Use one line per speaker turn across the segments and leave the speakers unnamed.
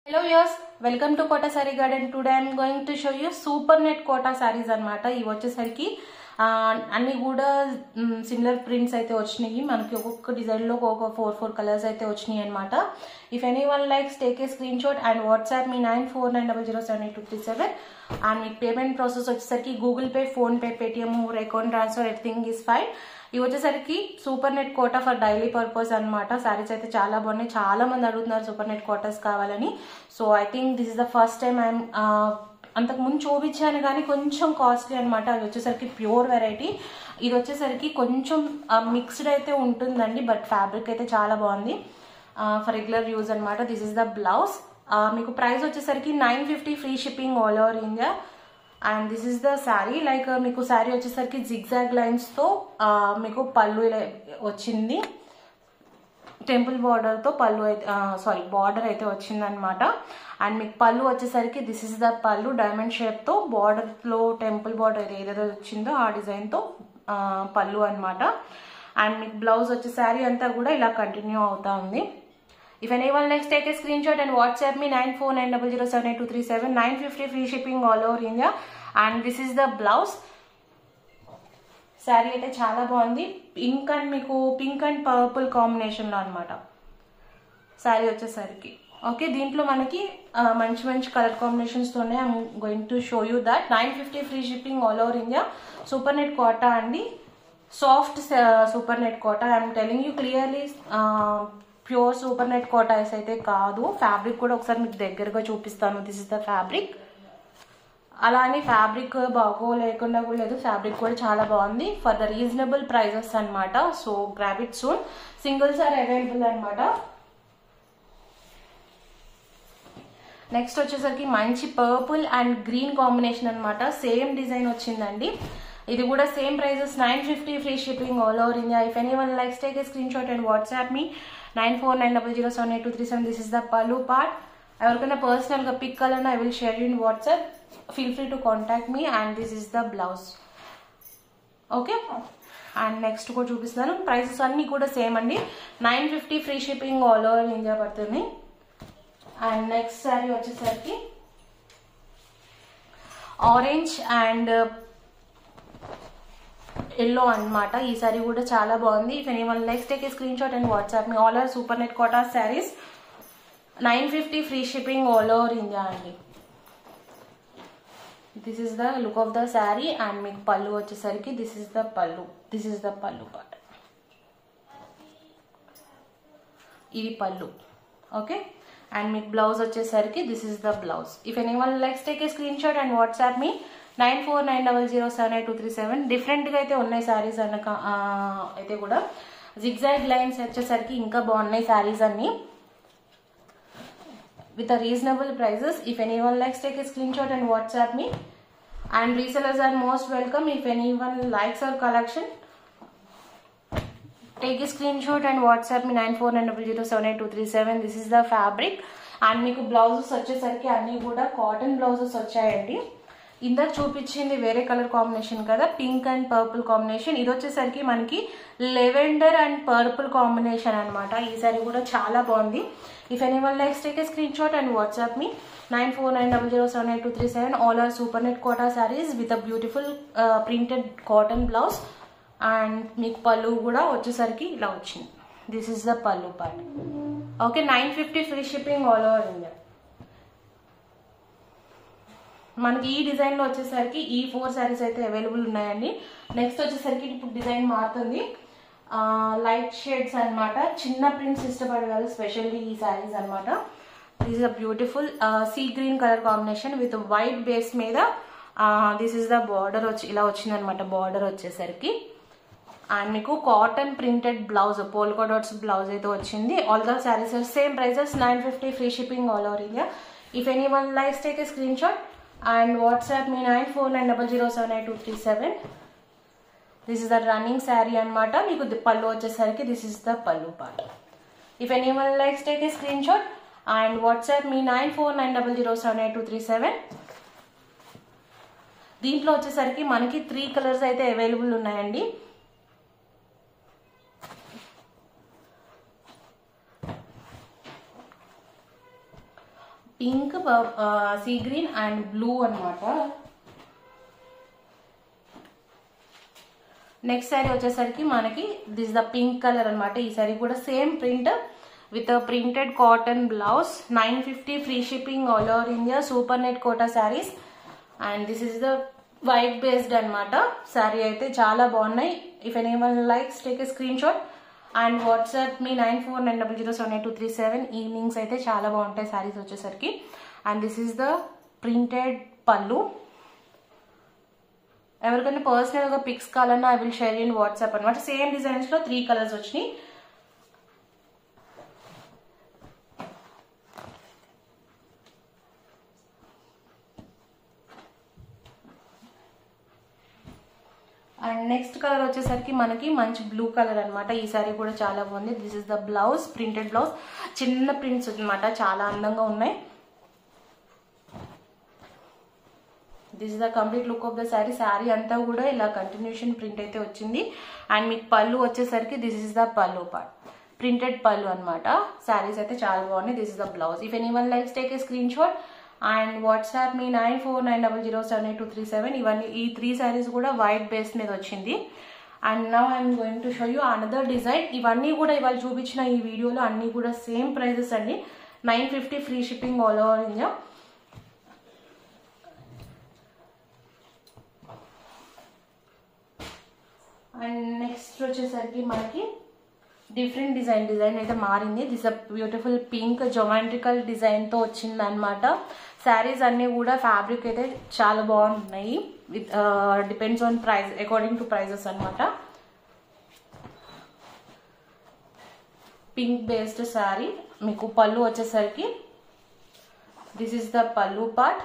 Hello youse welcome to Kota sari garden today I'm going to show you super net Kota saris అనమాట ఇవి వచ్చేసరికి ఆ, అన్ని కూడా సిమిలర్ ప్రింట్స్ అయితే వచ్చినాయి మనకి ఒక్కొక్క డిజైన్లో ఒక ఫోర్ ఫోర్ కలర్స్ అయితే వచ్చినాయి అనమాట if any one likes take a screen shot and WhatsApp me nine four nine double zero seven eight two three seven and మీకు పేమెంట్ ప్రాసెస్ వచ్చేసరికి Google Pay PhonePe Paytm account transfer everything is fine ఇవి వచ్చేసరికి super net Kota for daily purpose అనమాట సారీస్ అయితే చాలా బాగున్నాయి చాలా మంది అడుగుతున్నారు సూపర్ నెట్ కోటాస్ కావాలని so I think this is the first time I'm అంతకు ముందు చూపించాను కానీ కొంచెం కాస్ట్లీ అనమాట అది వచ్చేసరికి ప్యూర్ వెరైటీ ఇది వచ్చేసరికి కొంచెం మిక్స్డ్ అయితే ఉంటుందండి బట్ ఫ్యాబ్రిక్ అయితే చాలా బాగుంది ఫర్ రెగ్యులర్ యూజ్ అనమాట దిస్ ఇస్ ద బ్లౌజ్ మీకు ప్రైస్ వచ్చేసరికి nine fifty free shipping all over India and this is the sari like మీకు శారీ వచ్చేసరికి జిగ్జాగ్ లైన్స్తో మీకు పళ్ళు ఇలా వచ్చింది టెంపుల్ బార్డర్తో పళ్ళు అయితే సారీ బార్డర్ అయితే వచ్చిందనమాట అండ్ మీకు పళ్ళు వచ్చేసరికి this is the pallu diamond షేప్తో బార్డర్లో టెంపుల్ బార్డర్ ఏదైతే వచ్చిందో ఆ డిజైన్తో పళ్ళు అనమాట అండ్ మీకు బ్లౌజ్ వచ్చే శారీ అంతా కూడా ఇలా కంటిన్యూ అవుతా ఉంది if any anyone next take a screen shot and WhatsApp me nine four nine double zero seven eight two three seven nine fifty free shipping all over India and this is the blouse sari అయితే చాలా బాగుంది pink and మీకు pink and purple కాంబినేషన్లో అనమాట శారీ వచ్చేసరికి okay దీంట్లో మనకి ఆ, మంచి మంచి కలర్ కాంబినేషన్స్తోనే I'm going to show you that nine fifty free shipping all over India super net Kota అండి soft super net Kota I'm telling you clearly pure super net Kotas అయితే కాదు ఫ్యాబ్రిక్ కూడా ఒకసారి మీకు దగ్గరగా చూపిస్తాను దిస్ ఇస్ ద ఫ్యాబ్రిక్ అలా అని ఫ్యాబ్రిక్ బాగో లేకుండా కూడా లేదు ఫ్యాబ్రిక్ కూడా చాలా బాగుంది ఫర్ ద రీజనబుల్ ప్రైజెస్ అన్నమాట so grab it soon singles are available అన్నమాట నెక్స్ట్ వచ్చేసరికి మంచి పర్పుల్ అండ్ గ్రీన్ కాంబినేషన్ అన్నమాట సేమ్ డిజైన్ వచ్చిందండి ఇది కూడా same prices nine fifty free shipping all over India if any one likes take a screen shot and WhatsApp me nine four nine double zero seven eight two three seven this is the pallu part ఎవరికైనా పర్సనల్గా pic కావాలన్నా I will share in WhatsApp feel free to contact me and this is the blouse okay and next కూడా చూపిస్తున్నాను prices అన్నీ కూడా same అండి nine fifty free shipping all over India పడుతుంది and next sari వచ్చేసరికి ఆరెంజ్ అండ్ ఎల్లో అన్నమాట ఈ sorry కూడా చాలా బాగుంది if any one likes take a screen shot and WhatsApp me all are super net Kota saris nine fifty free shipping all over India అండి this is the look of the sari and మీకు పళ్ళు వచ్చేసరికి this is the pallu this is the pallu part ఇది pallu okay and మీకు blouse వచ్చేసరికి this is the blouse if any one likes take a screen shot and WhatsApp me nine four nine double zero seven eight two three seven డిఫరెంట్గా అయితే ఉన్నాయి శారీస్ అన్న అయితే కూడా zigzag lines వచ్చేసరికి ఇంకా బాగున్నాయి శారీస్ అన్నీ with a reasonable prices. If anyone likes, take a screenshot and WhatsApp me. And resellers are most welcome. If anyone likes our collection, take a screenshot and WhatsApp me 9490078237. This is the fabric. And మీకు blouses వచ్చేసరికి అన్నీ కూడా cotton blouses వచ్చాయండి ఇందాక చూపించింది వేరే colour combination కదా pink and purple combination ఇది వచ్చేసరికి మనకి లెవెండర్ అండ్ పర్పుల్ కాంబినేషన్ అనమాట ఈ సారీ కూడా చాలా బాగుంది if any one likes take a screen shot and WhatsApp me nine four nine double zero seven eight two three seven all are super net Kota saris with a beautiful printed cotton blouse and మీకు పళ్ళు కూడా వచ్చేసరికి ఇలా వచ్చింది this is the pallu part okay nine fifty free shipping all over India మనకి ఈ డిజైన్లో వచ్చేసరికి ఈ ఫోర్ శారీస్ అయితే అవైలబుల్ ఉన్నాయండి నెక్స్ట్ వచ్చేసరికి ఇప్పుడు డిజైన్ మారుతుంది లైట్ షేడ్స్ అన్నమాట చిన్న ప్రింట్స్ ఇష్టపడే వాళ్ళు స్పెషల్లీ ఈ శారీస్ అన్నమాట this is a beautiful sea green colour combination with white base మీద దిస్ ఇస్ ద బార్డర్ వచ్చి ఇలా వచ్చిందనమాట బార్డర్ వచ్చేసరికి అండ్ మీకు cotton printed blouse polka dots blouse అయితే వచ్చింది all the saris same prices nine fifty free shipping all over India if any one likes take a screen shot and WhatsApp me nine four nine double zero seven eight two three seven this is the running sari అనమాట మీకు the- pallu వచ్చేసరికి this is the pallu part if any one likes take a screen shot and WhatsApp me nine four nine double zero seven eight two three seven దీంట్లో వచ్చేసరికి మనకి three colours అయితే available ఉన్నాయండి pink sea green and blue అనమాట next sari వచ్చేసరికి మనకి this the pink colour అనమాట ఈ శారీ కూడా same print with printed cotton blouse nine fifty free shipping all over India super net Kota saris and this is the white based అనమాట శారీ అయితే చాలా బాగున్నాయి if any one likes take a screen shot and WhatsApp me nine four nine double zero seven eight two three seven evenings అయితే చాలా బాగుంటాయి శారీస్ వచ్చేసరికి and this is the printed pallu ఎవరికైనా personal గా పిక్స్ కావాలన్నా I will share in WhatsApp అనమాట same designs లో three colours వచ్చినాయి అండ్ నెక్స్ట్ కలర్ వచ్చేసరికి మనకి మంచి బ్లూ కలర్ అనమాట ఈ సారీ కూడా చాలా బాగుంది this is the blouse printed blouse చిన్న ప్రింట్స్ అనమాట చాలా అందంగా ఉన్నాయి this is the complete look of the sari sari అంతా కూడా ఇలా కంటిన్యూషన్ ప్రింట్ అయితే వచ్చింది అండ్ మీకు పళ్ళు వచ్చేసరికి this is the pallu part printed pallu అనమాట శారీస్ అయితే చాలా బాగున్నాయి this is the blouse if any one likes take a screen shot and WhatsApp me nine four nine double zero seven eight two three seven ఇవన్నీ ఈ three saris కూడా white base మీద వచ్చింది and now I'm going to show you another design ఇవన్నీ కూడా ఇవాళ చూపించిన ఈ వీడియోలో అన్నీ కూడా సేమ్ ప్రైజెస్ అండి nine fifty free shipping all over India and next వచ్చేసరికి మనకి డిఫరెంట్ డిజైన్ డిజైన్ అయితే మారింది this a beautiful pink geometrical design తో వచ్చింది అనమాట శారీస్ అన్ని కూడా ఫ్యాబ్రిక్ అయితే చాలా బాగున్నాయి with depends on price according to prices అనమాట పింక్ బేస్డ్ శారీ మీకు పళ్ళు వచ్చేసరికి this is the pallu part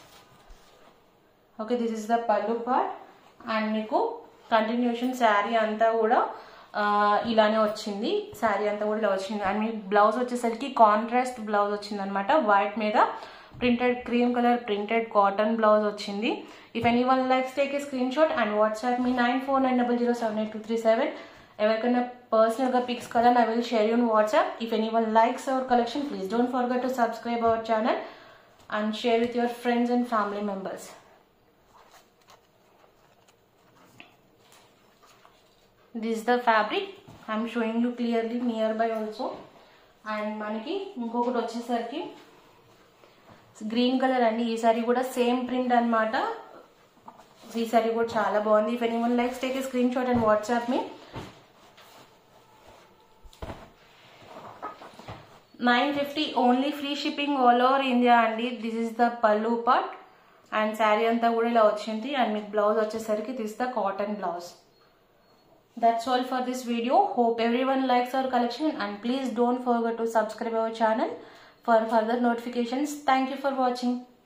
okay this is the pallu part and మీకు కంటిన్యూషన్ శారీ అంతా కూడా ఇలానే వచ్చింది శారీ అంతా కూడా ఇలా వచ్చింది అండ్ మీ బ్లౌజ్ వచ్చేసరికి కాంట్రాస్ట్ బ్లౌజ్ వచ్చింది అనమాట వైట్ మీద printed cream colour printed cotton blouse వచ్చింది if any one likes take a screen shot and WhatsApp me nine four nine double zero seven eight two three seven ఎవరికైనా పర్సనల్గా pics కదా I will share in WhatsApp if any one likes our collection please don't forget to subscribe our channel and share with your friends and family members this the fabric I'm showing you clearly nearby also and మనకి ఇంకొకటి వచ్చేసరికి green colour అండి ఈ sorry కూడా same print అనమాట ఈ sorry కూడా చాలా బాగుంది if any one likes take a screen shot and WhatsApp me nine fifty only free shipping all over India అండి this is the pallu part and sari అంతా కూడా ఇలా వచ్చింది అండ్ మీకు బ్లౌజ్ వచ్చేసరికి this the cotton blouse That's all for this video. Hope everyone likes our collection and please don't forget to subscribe our channel for further notifications. Thank you for watching.